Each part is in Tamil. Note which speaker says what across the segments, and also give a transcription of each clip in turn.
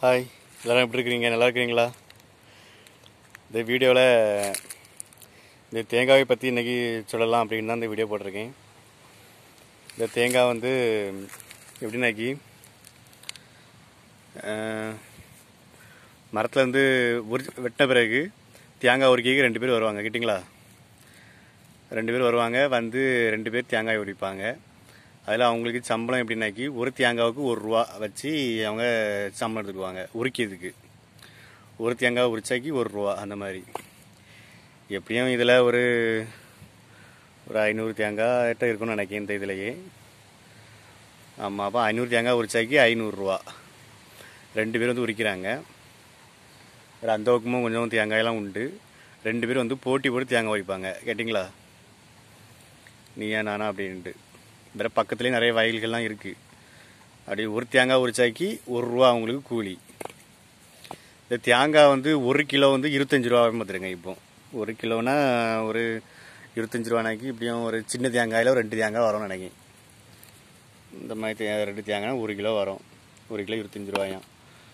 Speaker 1: ஹாய் எல்லோரும் எப்படி இருக்கிறீங்க நல்லா இருக்கிறீங்களா இந்த வீடியோவில் இந்த தேங்காயை பற்றி இன்றைக்கி சொல்லலாம் அப்படின்னு தான் இந்த வீடியோ போட்டிருக்கேன் இந்த தேங்காய் வந்து எப்படின்னாக்கி மரத்தில் வந்து உரி வெட்டின பிறகு தேங்காய் உரிக்கைக்கு ரெண்டு பேர் வருவாங்க கிட்டிங்களா ரெண்டு பேர் வருவாங்க வந்து ரெண்டு பேர் தேங்காய் உரிப்பாங்க அதில் அவங்களுக்கு சம்பளம் எப்படின்னாக்கி ஒரு தேங்காவுக்கு ஒரு ரூபா வச்சு அவங்க சம்பளம் எடுத்துக்குவாங்க உரிக்கிறதுக்கு ஒரு தேங்காய் உரிச்சாக்கி ஒரு ரூபா அந்த மாதிரி எப்படியும் இதில் ஒரு ஒரு ஐநூறு தேங்காய் கிட்ட இருக்கும்னு நினைக்கிறேன் இந்த இதுலேயே ஆமாம் அப்போ ஐநூறு தேங்காய் உரிச்சாக்கி ஐநூறுரூவா ரெண்டு பேர் வந்து உரிக்கிறாங்க ஒரு அந்த பக்கமும் கொஞ்சம் தேங்காயெல்லாம் உண்டு ரெண்டு பேரும் வந்து போட்டி போட்டு தேங்காய் உரிப்பாங்க கேட்டிங்களா நீயா நானா அப்படின்ட்டு வேற பக்கத்துலேயே நிறைய வயல்கள்லாம் இருக்குது அப்படி ஒரு தேங்காய் உரிச்சாக்கி ஒரு ரூபா அவங்களுக்கு கூலி இந்த தேங்காய் வந்து ஒரு கிலோ வந்து இருபத்தஞ்சி ரூபா பார்த்துருங்க இப்போ ஒரு கிலோனா ஒரு இருபத்தஞ்சி ரூபானாக்கி இப்படியும் ஒரு சின்ன தேங்காயில் ஒரு ரெண்டு தேங்காய் வரும்னு நினைக்கிறேன் இந்த மாதிரி தே ரெண்டு தேங்காய் ஒரு கிலோ வரும் ஒரு கிலோ இருபத்தஞ்சி ரூபாயாம்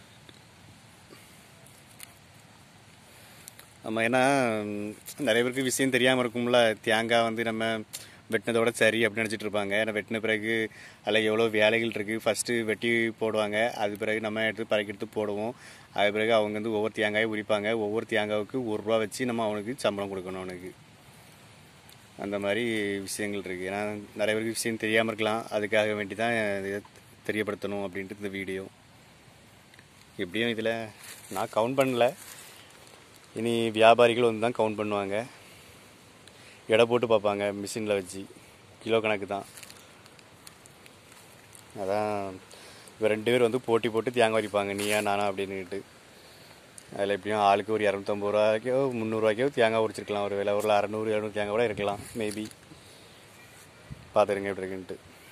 Speaker 1: ஆமாம் ஏன்னா ம், நிறைய பேருக்கு விஷயம் தெரியாமல் இருக்கும்ல தேங்காய் வந்து நம்ம வெட்டினதோட சரி அப்படின்னு நினச்சிட்டு இருப்பாங்க ஏன்னா வெட்டின பிறகு அதில் எவ்வளோ வேலைகள் இருக்குது ஃபஸ்ட்டு வெட்டி போடுவாங்க அது பிறகு நம்ம எடுத்து பறக்கி எடுத்து போடுவோம் அது பிறகு அவங்க வந்து ஒவ்வொரு தேங்காயும் உரிப்பாங்க ஒவ்வொரு தேங்காவுக்கு ஒரு ரூபா வச்சு நம்ம அவனுக்கு சம்பளம் கொடுக்கணும் அவனுக்கு அந்த மாதிரி விஷயங்கள் இருக்குது ஏன்னா நிறைய பேருக்கு விஷயம் தெரியாமல் இருக்கலாம் அதுக்காக வேண்டி தான் இதை தெரியப்படுத்தணும் அப்படின்ட்டு இந்த வீடியோ எப்படியும் இதில் நான் கவுண்ட் பண்ணல இனி வியாபாரிகள் வந்து தான் கவுண்ட் பண்ணுவாங்க எடை போட்டு பார்ப்பாங்க மிஷினில் வச்சு கிலோ கணக்கு தான் அதான் இப்போ ரெண்டு பேர் வந்து போட்டி போட்டு தேங்காய் வரிப்பாங்க நீயா நானா அப்படின்னுட்டு அதில் எப்படியும் ஆளுக்கு ஒரு இரநூத்தம்பது ரூபாய்க்கோ முந்நூறுரூவாய்க்கோ தேங்காய் உரிச்சிருக்கலாம் ஒரு விலை ஒரு அறநூறு இரநூறு தேங்காய் கூட இருக்கலாம் மேபி பார்த்துருங்க எப்படி இருக்குன்ட்டு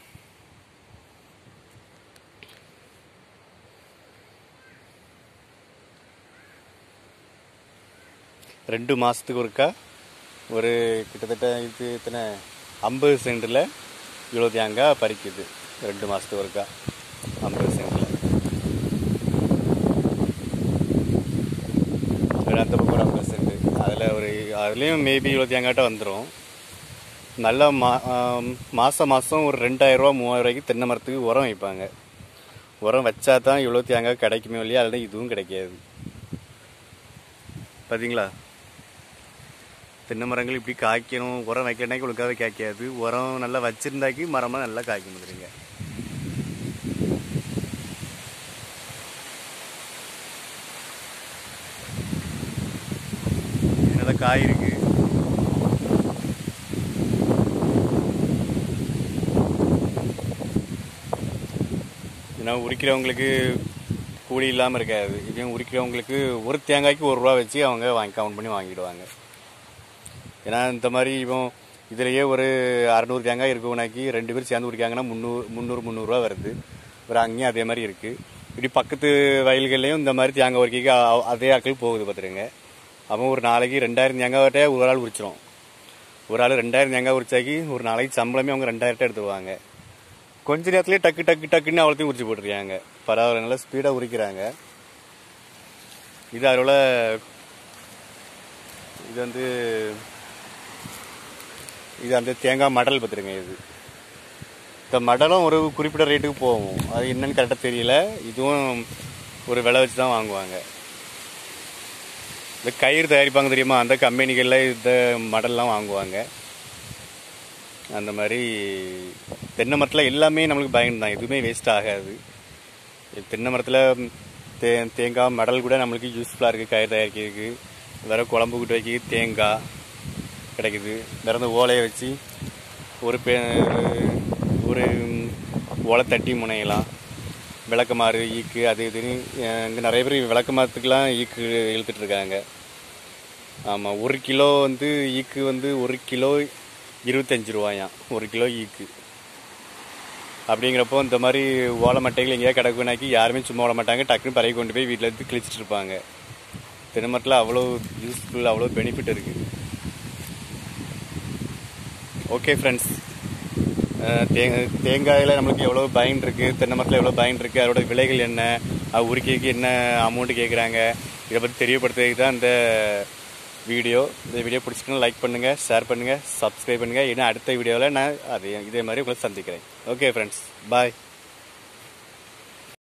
Speaker 1: ரெண்டு மாதத்துக்கு ஒருக்கா ஒரு கிட்டத்தட்ட இது இத்தனை ஐம்பது சென்டில் இவ்வளோ தேங்காய் பறிக்குது ரெண்டு மாதத்துக்கு ஒருக்கா ஐம்பது சென்டில் அந்த பக்கம் ஒரு ஐம்பது சென்ட் அதில் ஒரு அதுலேயும் மேபி இவ்வளோ தேங்காய்ட்ட வந்துடும் நல்ல மா ஆம், மாதம் மாதம் ஒரு ரெண்டாயிரரூவா மூவாயிரம் ரூபாய்க்கு தென்னை மரத்துக்கு உரம் வைப்பாங்க உரம் வச்சா தான் இவ்வளோ தேங்காய் கிடைக்குமே இல்லையா அதில் இதுவும் கிடைக்காது பார்த்தீங்களா தென்னை மரங்கள் இப்படி காய்க்கணும் உரம் வைக்கணுனாக்கி ஒழுங்காகவே காய்க்காது உரம் நல்லா வச்சிருந்தாக்கி மரமாக நல்லா காய்க்க முடியுங்க நல்லா காய் இருக்கு ஏன்னா உரிக்கிறவங்களுக்கு கூலி இல்லாமல் இருக்காது இப்படியும் உரிக்கிறவங்களுக்கு ஒரு தேங்காய்க்கு ஒரு ரூபா வச்சு அவங்க வாங்கி கவுண்ட் பண்ணி வாங்கிடுவாங்க ஏன்னா இந்த மாதிரி இப்போ இதுலேயே ஒரு அறநூறு தேங்காய் இருக்குனாக்கி ரெண்டு பேர் சேர்ந்து உரிக்காங்கன்னா முந்நூறு முந்நூறு முந்நூறுரூவா வருது ஒரு அங்கேயும் அதே மாதிரி இருக்குது இப்படி பக்கத்து வயல்கள்லையும் இந்த மாதிரி தேங்காய் உரிக்கைக்கு அ- அதே ஆட்கள் போகுது பார்த்துருங்க அப்போ ஒரு நாளைக்கு ரெண்டாயிரம் தேங்காய்ட்டே ஒரு ஆள் உரிச்சிரும் ஒரு ஆள் ரெண்டாயிரம் தேங்காய் உரிச்சாக்கி ஒரு நாளைக்கு சம்பளமே அவங்க ரெண்டாயிரத்தை எடுத்துருவாங்க கொஞ்ச நேரத்துலேயே டக்கு டக்கு டக்குன்னு அவ்வளோத்தையும் உரிச்சு போட்டுருக்காங்க பரவாயில்ல நல்லா ஸ்பீடாக உரிக்கிறாங்க இது அதோட இது வந்து இது அந்த தேங்காய் மடல் பார்த்துருங்க இது இந்த மடலும் ஒரு குறிப்பிட்ட ரேட்டுக்கு போகும் அது என்னன்னு கரெக்டாக தெரியல இதுவும் ஒரு விலை வச்சு தான் வாங்குவாங்க இந்த கயிறு தயாரிப்பாங்க தெரியுமா அந்த கம்பெனிகளில் இந்த மடல்லாம் வாங்குவாங்க அந்த மாதிரி தென்னை மரத்தில் எல்லாமே நம்மளுக்கு பயன் தான் எதுவுமே வேஸ்ட் ஆகாது தென்னை மரத்தில் தே தேங்காய் மடல் கூட நம்மளுக்கு யூஸ்ஃபுல்லாக இருக்குது கயிறு தயாரிக்கிறதுக்கு வேற குழம்பு கூட்டு வைக்க தேங்காய் கிடைக்குது வேற இந்த ஓலையை வச்சு ஒரு பே ஒரு ஓலை தட்டி முனையலாம் விளக்கமாறு ஈக்கு அது இதுன்னு இங்கே நிறைய பேர் விளக்கமாறத்துக்கெலாம் ஈக்கு இழுத்துட்டு இருக்காங்க ஆமாம் ஒரு கிலோ வந்து ஈக்கு வந்து ஒரு கிலோ இருபத்தஞ்சி ரூபாயாம் ஒரு கிலோ ஈக்கு அப்படிங்கிறப்போ இந்த மாதிரி ஓலை மட்டைகள் எங்கேயாவது கிடக்குனாக்கி யாருமே சும்மா ஓட மாட்டாங்க டக்குன்னு பறவை கொண்டு போய் வீட்டில் இருந்து கிழிச்சிட்டு இருப்பாங்க தென்னை மரத்தில் அவ்வளோ யூஸ்ஃபுல் அவ்வளோ பெனிஃபிட் இருக்குது ஓகே ஃப்ரெண்ட்ஸ் தேங்காய் தேங்காயில் நம்மளுக்கு எவ்வளோ பயன் இருக்குது தென்னை மரத்தில் எவ்வளோ பயன் இருக்குது அதோட விலைகள் என்ன அது உரிக்கைக்கு என்ன அமௌண்ட்டு கேட்குறாங்க இதை பற்றி தெரியப்படுத்துறதுக்கு தான் இந்த வீடியோ இந்த வீடியோ பிடிச்சிங்கன்னா லைக் பண்ணுங்கள் ஷேர் பண்ணுங்கள் சப்ஸ்கிரைப் பண்ணுங்கள் இன்னும் அடுத்த வீடியோவில் நான் அதே இதே மாதிரி உங்களை சந்திக்கிறேன் ஓகே ஃப்ரெண்ட்ஸ் பாய்